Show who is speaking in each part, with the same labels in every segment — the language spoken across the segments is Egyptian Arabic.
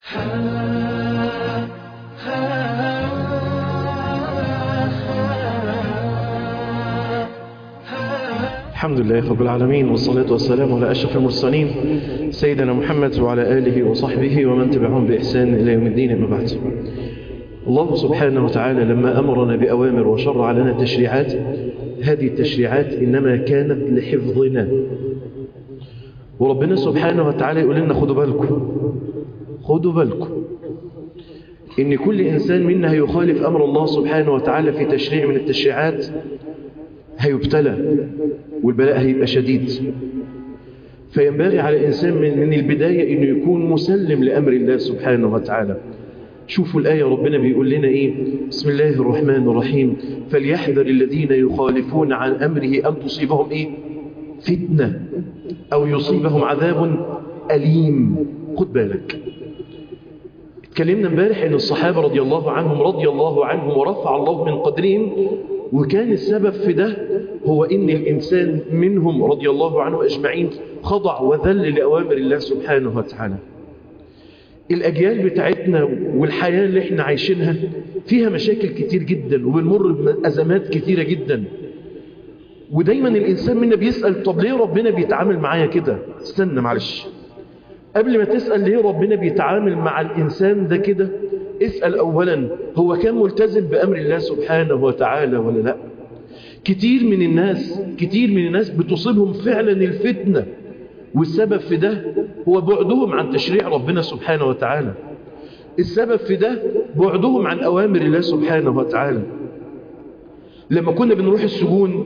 Speaker 1: الحمد لله رب العالمين والصلاة والسلام على أشرف المرسلين سيدنا محمد وعلى آله وصحبه ومن تبعهم بإحسان إلى يوم الدين أما بعد الله سبحانه وتعالى لما أمرنا بأوامر وشرع لنا تشريعات هذه التشريعات إنما كانت لحفظنا وربنا سبحانه وتعالى يقول لنا خدوا بالكم خدوا بالكم إن كل إنسان منا هيخالف أمر الله سبحانه وتعالى في تشريع من التشريعات هيبتلى والبلاء هيبقى شديد فينبغي على الإنسان من, من البداية أنه يكون مسلم لأمر الله سبحانه وتعالى شوفوا الآية ربنا بيقول لنا إيه بسم الله الرحمن الرحيم فليحذر الذين يخالفون عن أمره أن تصيبهم إيه فتنة أو يصيبهم عذاب أليم خد بالك اتكلمنا امبارح ان الصحابة رضي الله عنهم رضي الله عنهم ورفع الله من قدرهم وكان السبب في ده هو ان الانسان منهم رضي الله عنه اجمعين خضع وذل لأوامر الله سبحانه وتعالى الأجيال بتاعتنا والحياة اللي احنا عايشينها فيها مشاكل كتير جدا وبنمر بأزمات كتيرة جدا ودايما الإنسان منا بيسأل طب ليه ربنا بيتعامل معايا كده استنى معلش قبل ما تسأل ليه ربنا بيتعامل مع الإنسان ده كده اسأل أولا هو كان ملتزم بأمر الله سبحانه وتعالى ولا لا كتير من الناس كتير من الناس بتصيبهم فعلا الفتنة والسبب في ده هو بعدهم عن تشريع ربنا سبحانه وتعالى السبب في ده بعدهم عن أوامر الله سبحانه وتعالى لما كنا بنروح السجون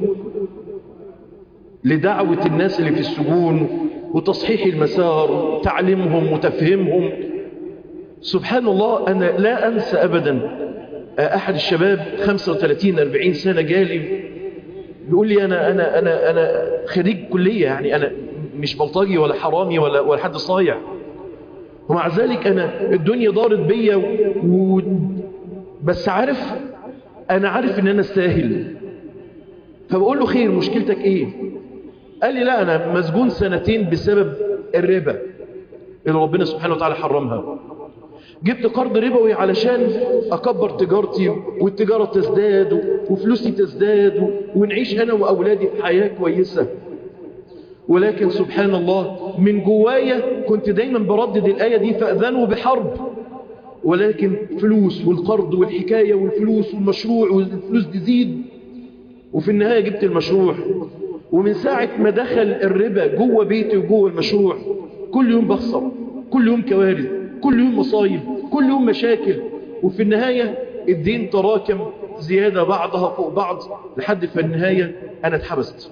Speaker 1: لدعوة الناس اللي في السجون وتصحيح المسار تعليمهم وتفهيمهم سبحان الله أنا لا أنسى أبدا أحد الشباب 35-40 سنة جالي بيقول لي أنا, أنا, أنا, أنا خريج كلية يعني أنا مش بلطجي ولا حرامي ولا, ولا حد صايع ومع ذلك أنا الدنيا دارت بيا و... بس عارف أنا عارف إن أنا استاهل فبقول له خير مشكلتك إيه قال لي لا أنا مسجون سنتين بسبب الربا اللي ربنا سبحانه وتعالى حرمها جبت قرض ربوي علشان أكبر تجارتي والتجارة تزداد وفلوسي تزداد ونعيش أنا وأولادي في حياة كويسة ولكن سبحان الله من جوايا كنت دايما بردد الآية دي فأذنوا بحرب ولكن فلوس والقرض والحكاية والفلوس والمشروع والفلوس تزيد وفي النهاية جبت المشروع ومن ساعة ما دخل الربا جوه بيتي وجوه المشروع كل يوم بخسر كل يوم كوارث كل يوم مصايب كل يوم مشاكل وفي النهاية الدين تراكم زيادة بعضها فوق بعض لحد في النهاية أنا اتحبست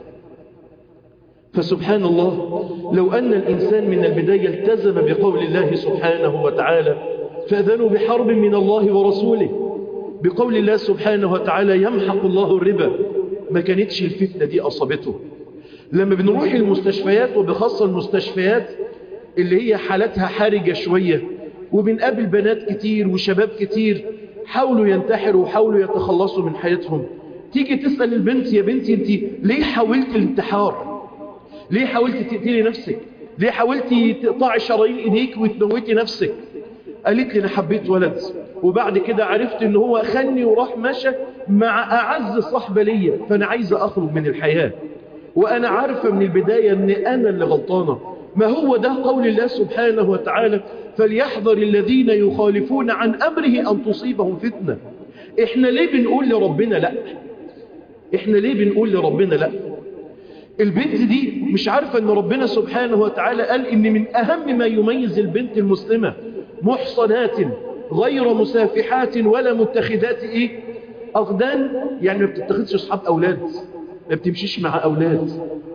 Speaker 1: فسبحان الله لو أن الإنسان من البداية التزم بقول الله سبحانه وتعالى فأذنوا بحرب من الله ورسوله بقول الله سبحانه وتعالى يمحق الله الربا ما كانتش الفتنة دي أصابته لما بنروح المستشفيات وبخاصة المستشفيات اللي هي حالتها حرجة شوية وبنقابل بنات كتير وشباب كتير حاولوا ينتحروا وحاولوا يتخلصوا من حياتهم تيجي تسأل البنت يا بنتي انت ليه حاولت الانتحار ليه حاولت تقتلي نفسك ليه حاولت تقطعي شرايين ايديك وتموتي نفسك قالت لي انا حبيت ولد وبعد كده عرفت ان هو خلني وراح مشى مع اعز صحبة ليا فانا عايزة اخرج من الحياة وانا عارفة من البداية ان انا اللي غلطانة ما هو ده قول الله سبحانه وتعالى فليحذر الذين يخالفون عن امره ان تصيبهم فتنة احنا ليه بنقول لربنا لا احنا ليه بنقول لربنا لا البنت دي مش عارفة ان ربنا سبحانه وتعالى قال ان من اهم ما يميز البنت المسلمة محصنات غير مسافحات ولا متخذات ايه اغدان يعني ما بتتخذش اصحاب اولاد ما بتمشيش مع اولاد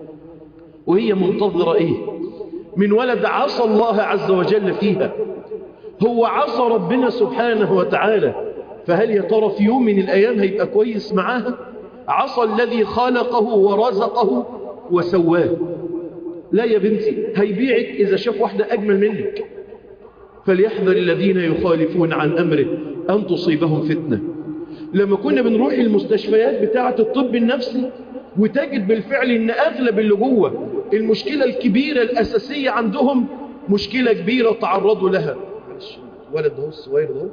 Speaker 1: وهي منتظرة ايه من ولد عصى الله عز وجل فيها هو عصى ربنا سبحانه وتعالى فهل يا ترى في يوم من الايام هيبقى كويس معاها عصى الذي خلقه ورزقه وسواه لا يا بنتي هيبيعك اذا شاف واحدة اجمل منك فليحذر الذين يخالفون عن أمره أن تصيبهم فتنة لما كنا بنروح المستشفيات بتاعة الطب النفسي وتجد بالفعل ان أغلب اللي جوه المشكلة الكبيرة الأساسية عندهم مشكلة كبيرة تعرضوا لها ولد ده الصغير ده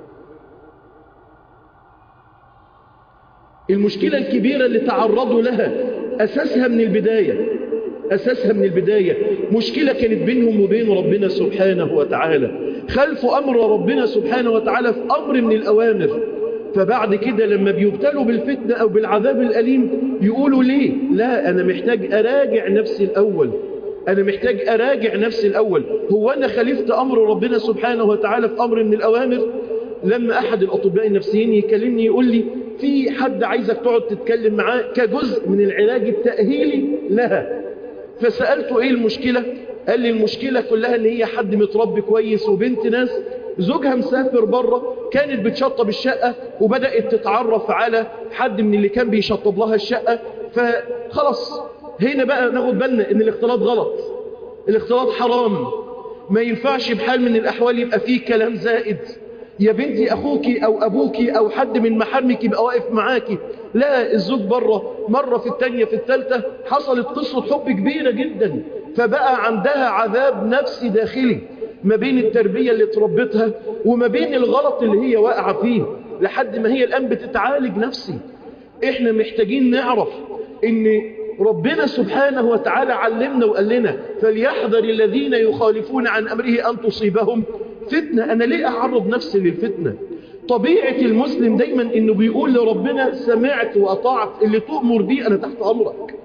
Speaker 1: المشكلة الكبيرة اللي تعرضوا لها أساسها من البداية أساسها من البداية مشكلة كانت بينهم وبين ربنا سبحانه وتعالى خلفوا أمر ربنا سبحانه وتعالى في أمر من الأوامر فبعد كده لما بيبتلوا بالفتنة أو بالعذاب الأليم يقولوا ليه لا أنا محتاج أراجع نفسي الأول أنا محتاج أراجع نفسي الأول هو أنا خلفت أمر ربنا سبحانه وتعالى في أمر من الأوامر لما أحد الأطباء النفسيين يكلمني يقول لي في حد عايزك تقعد تتكلم معاه كجزء من العلاج التأهيلي لها فسألته إيه المشكلة قال لي المشكلة كلها إن هي حد متربي كويس وبنت ناس زوجها مسافر بره كانت بتشطب الشقة وبدأت تتعرف على حد من اللي كان بيشطب لها الشقة فخلاص هنا بقى ناخد بالنا ان الاختلاط غلط الاختلاط حرام ما ينفعش بحال من الأحوال يبقى فيه كلام زائد يا بنتي أخوكي أو أبوكي أو حد من محارمك يبقى واقف معاكي لا الزوج بره مرة في التانية في التالتة حصلت قصة حب كبيرة جدا فبقى عندها عذاب نفسي داخلي ما بين التربية اللي تربتها وما بين الغلط اللي هي واقعة فيه لحد ما هي الآن بتتعالج نفسي احنا محتاجين نعرف ان ربنا سبحانه وتعالى علمنا وقال لنا فليحذر الذين يخالفون عن أمره أن تصيبهم فتنة أنا ليه أعرض نفسي للفتنة طبيعة المسلم دايما إنه بيقول لربنا سمعت وأطاعت اللي تؤمر بيه أنا تحت أمرك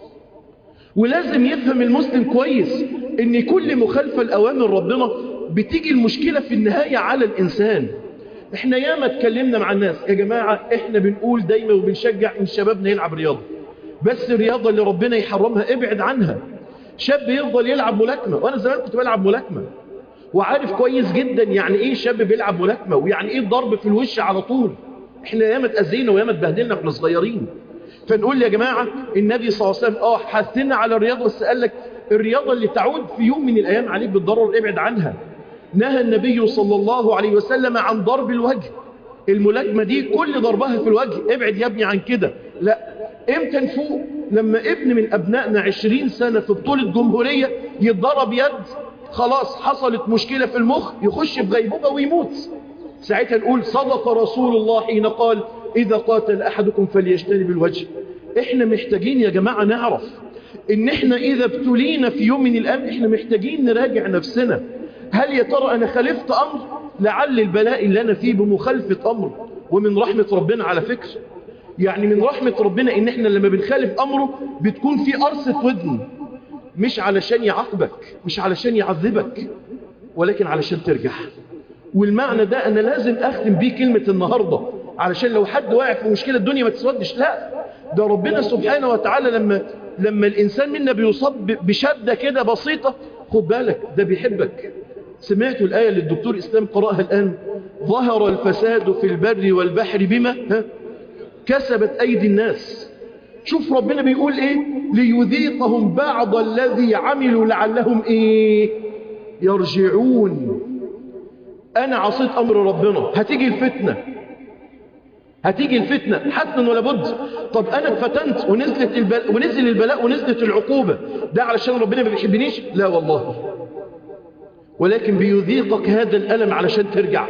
Speaker 1: ولازم يفهم المسلم كويس إن كل مخالفة لأوامر ربنا بتيجي المشكلة في النهاية على الإنسان احنا ياما اتكلمنا مع الناس يا جماعة احنا بنقول دايما وبنشجع ان شبابنا يلعب رياضة بس الرياضة اللي ربنا يحرمها ابعد عنها شاب يفضل يلعب ملاكمة وانا زمان كنت بلعب ملاكمة وعارف كويس جدا يعني ايه شاب بيلعب ملاكمة ويعني ايه الضرب في الوش على طول احنا ياما اتأذينا وياما اتبهدلنا واحنا صغيرين فنقول يا جماعة النبي صلى الله عليه وسلم اه حثنا على الرياضة بس قال لك الرياضة اللي تعود في يوم من الايام عليك بالضرر ابعد عنها نهى النبي صلى الله عليه وسلم عن ضرب الوجه الملاكمة دي كل ضربها في الوجه ابعد يا ابني عن كده لا امتى نفوق لما ابن من ابنائنا عشرين سنة في بطولة جمهورية يتضرب يد خلاص حصلت مشكلة في المخ يخش في غيبوبة ويموت ساعتها نقول صدق رسول الله حين قال إذا قاتل أحدكم فليجتنب الوجه احنا محتاجين يا جماعة نعرف ان احنا اذا ابتلينا في يوم من الأيام احنا محتاجين نراجع نفسنا هل يا ترى أنا خالفت أمر لعل البلاء اللي أنا فيه بمخالفة أمر ومن رحمة ربنا على فكر يعني من رحمة ربنا إن إحنا لما بنخالف أمره بتكون في قرصة ودن مش علشان يعاقبك مش علشان يعذبك ولكن علشان ترجع والمعنى ده أنا لازم أختم بيه كلمة النهاردة علشان لو حد واقع في مشكلة الدنيا ما تسودش لا ده ربنا سبحانه وتعالى لما لما الإنسان منا بيصاب بشدة كده بسيطة خد بالك ده بيحبك سمعتوا الآية اللي الدكتور إسلام قرأها الآن ظهر الفساد في البر والبحر بما ها كسبت أيدي الناس شوف ربنا بيقول إيه ليذيقهم بعض الذي عملوا لعلهم إيه يرجعون أنا عصيت أمر ربنا هتيجي الفتنة هتيجي الفتنة حتما ولا بد طب أنا اتفتنت ونزلت البلاء ونزل البلاء ونزلت العقوبة ده علشان ربنا ما بيحبنيش لا والله ولكن بيذيقك هذا الألم علشان ترجع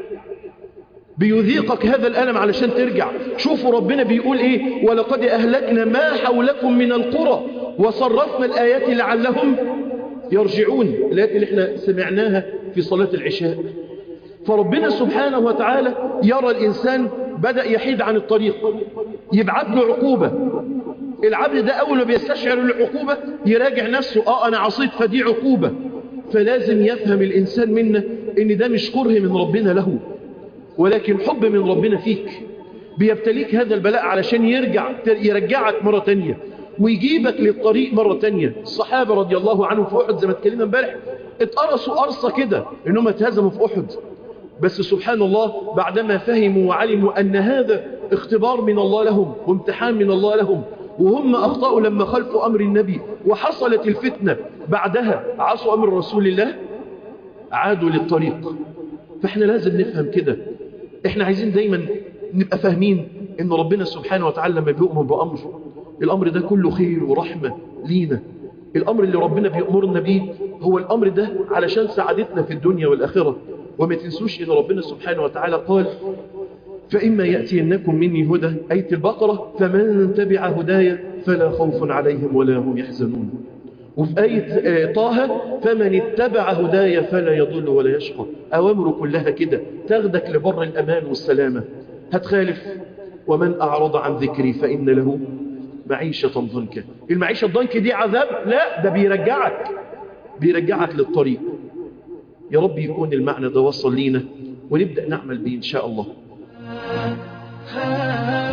Speaker 1: بيذيقك هذا الألم علشان ترجع شوفوا ربنا بيقول إيه ولقد أهلكنا ما حولكم من القرى وصرفنا الآيات لعلهم يرجعون الآيات اللي احنا سمعناها في صلاة العشاء فربنا سبحانه وتعالى يرى الإنسان بدأ يحيد عن الطريق يبعث له عقوبة العبد ده أول ما بيستشعر العقوبة يراجع نفسه آه أنا عصيت فدي عقوبة فلازم يفهم الإنسان منا إن ده مش كره من ربنا له ولكن حب من ربنا فيك بيبتليك هذا البلاء علشان يرجع يرجعك مرة تانية ويجيبك للطريق مرة تانية الصحابة رضي الله عنهم في أحد زي ما اتكلمنا امبارح اتقرصوا قرصة كده إنهم اتهزموا في أحد بس سبحان الله بعدما فهموا وعلموا أن هذا اختبار من الله لهم وامتحان من الله لهم وهم أخطأوا لما خلفوا أمر النبي وحصلت الفتنة بعدها عصوا أمر رسول الله عادوا للطريق فإحنا لازم نفهم كده إحنا عايزين دايما نبقى فاهمين إن ربنا سبحانه وتعالى لما بيؤمر بأمر الأمر ده كله خير ورحمة لينا الأمر اللي ربنا بيأمرنا بيه هو الأمر ده علشان سعادتنا في الدنيا والآخرة وما تنسوش إن ربنا سبحانه وتعالى قال فإما يأتينكم مني هدى آية البقرة فمن تبع هدايا فلا خوف عليهم ولا هم يحزنون وفي آية طه فمن اتبع هدايا فلا يضل ولا يشقى أوامر كلها كده تاخدك لبر الأمان والسلامة هتخالف ومن أعرض عن ذكري فإن له معيشة ضنكا المعيشة الضنك دي عذاب لا ده بيرجعك بيرجعك للطريق يا رب يكون المعنى ده وصل لينا ونبدأ نعمل به إن شاء الله